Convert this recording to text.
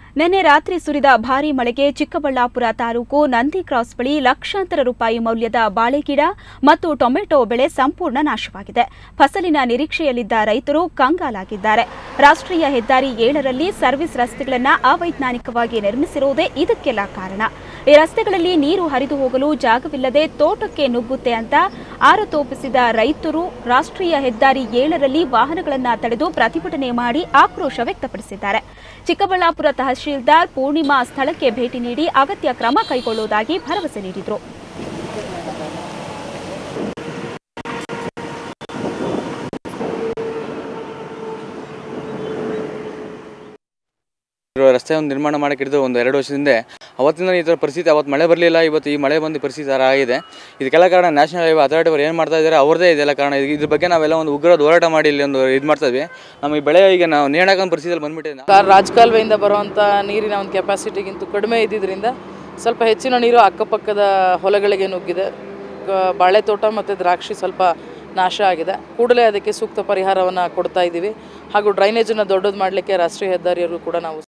ನಿನ್ನೆ ರಾತ್ರಿ ಸುರಿದ ಭಾರೀ ಮಳೆಗೆ ಚಿಕ್ಕಬಳ್ಳಾಪುರ ತಾಲೂಕು ನಂದಿ ಕ್ರಾಸ್ ಬಳಿ ಲಕ್ಷಾಂತರ ರೂಪಾಯಿ ಮೌಲ್ಯದ ಬಾಳೆಗಿಡ ಮತ್ತು ಟೊಮೆಟೊ ಬೆಳೆ ಸಂಪೂರ್ಣ ನಾಶವಾಗಿದೆ ಫಸಲಿನ ನಿರೀಕ್ಷೆಯಲ್ಲಿದ್ದ ರೈತರು ಕಂಗಾಲಾಗಿದ್ದಾರೆ ರಾಷ್ಟ್ರೀಯ ಹೆದ್ದಾರಿ ಏಳರಲ್ಲಿ ಸರ್ವಿಸ್ ರಸ್ತೆಗಳನ್ನು ಅವೈಜ್ಞಾನಿಕವಾಗಿ ನಿರ್ಮಿಸಿರುವುದೇ ಇದಕ್ಕೆಲ್ಲ ಕಾರಣ ಈ ರಸ್ತೆಗಳಲ್ಲಿ ನೀರು ಹರಿದು ಹೋಗಲು ಜಾಗವಿಲ್ಲದೆ ತೋಟಕ್ಕೆ ನುಗ್ಗುತ್ತೆ ಅಂತ ಆರೋಪಿಸಿದ ರೈತರು ರಾಷ್ಟ್ರೀಯ ಹೆದ್ದಾರಿ ಏಳರಲ್ಲಿ ವಾಹನಗಳನ್ನು ತಡೆದು ಪ್ರತಿಭಟನೆ ಮಾಡಿ ಆಕ್ರೋಶ ವ್ಯಕ್ತಪಡಿಸಿದ್ದಾರೆ ಚಿಕ್ಕಬಳ್ಳಾಪುರ ತಹಶೀಲ್ದಾರ್ ಪೂರ್ಣಿಮಾ ಸ್ಥಳಕ್ಕೆ ಭೇಟಿ ನೀಡಿ ಅಗತ್ಯ ಕ್ರಮ ಕೈಗೊಳ್ಳುವುದಾಗಿ ಭರವಸೆ ನೀಡಿದರು ಇರೋ ರಸ್ತೆ ಒಂದು ನಿರ್ಮಾಣ ಮಾಡಕ್ಕೆ ಹಿಡಿದು ಒಂದು ಎರಡು ವರ್ಷದಿಂದ ಅವತ್ತಿಂದ ಈ ಥರ ಪರಿಸ್ಥಿತಿ ಅವತ್ತು ಮಳೆ ಬರಲಿಲ್ಲ ಇವತ್ತು ಈ ಮಳೆ ಬಂದು ಪರಿಸ್ಥಿತಿ ಥರ ಆಗಿದೆ ಇದಕ್ಕೆಲ್ಲ ಕಾರಣ ನ್ಯಾಷನಲ್ ಹೈವೇ ಅಥಾರಿಟಿ ಅವರು ಏನು ಮಾಡ್ತಾ ಇದ್ದಾರೆ ಅವ್ರದ್ದೇ ಇದೆಲ್ಲ ಕಾರಣ ಇದು- ಇದ್ರ ಬಗ್ಗೆ ನಾವೆಲ್ಲ ಒಂದು ಉಗ್ರವಾದ ಹೋರಾಟ ಮಾಡಿ ಇಲ್ಲಿ ಒಂದು ಇದು ಮಾಡ್ತಾ ಇದ್ವಿ ನಮಗೆ ಬೆಳೆ ಈಗ ನಾವು ನೇಣಾಕೊಂಡ್ ಪರಿಸ್ಥಿತಿಯಲ್ಲಿ ಬಂದ್ಬಿಟ್ಟಿದೆ ಕಾ- ರಾಜಕಾಲುವೆಯಿಂದ ಬರುವಂಥ ನೀರಿನ ಒಂದು ಕೆಪಾಸಿಟಿಗಿಂತ ಕಡಿಮೆ ಇದ್ದಿದ್ದರಿಂದ ಸ್ವಲ್ಪ ಹೆಚ್ಚಿನ ನೀರು ಅಕ್ಕಪಕ್ಕದ ಹೊಲಗಳಿಗೆ ನುಗ್ಗಿದೆ ಕ- ಬಾಳೆ ತೋಟ ಮತ್ತು ದ್ರಾಕ್ಷಿ ಸ್ವಲ್ಪ ನಾಶ ಆಗಿದೆ ಕೂಡಲೇ ಅದಕ್ಕೆ ಸೂಕ್ತ ಪರಿಹಾರವನ್ನು ಕೊಡ್ತಾ ಇದ್ದೀವಿ ಹಾಗೂ ಡ್ರೈನೇಜನ್ನು ದೊಡ್ಡದು ಮಾಡಲಿಕ್ಕೆ ರಾಷ್ಟ್ರೀಯ ಹೆದ್ದಾರಿಯಲ್ಲೂ ಕೂಡ ನಾವು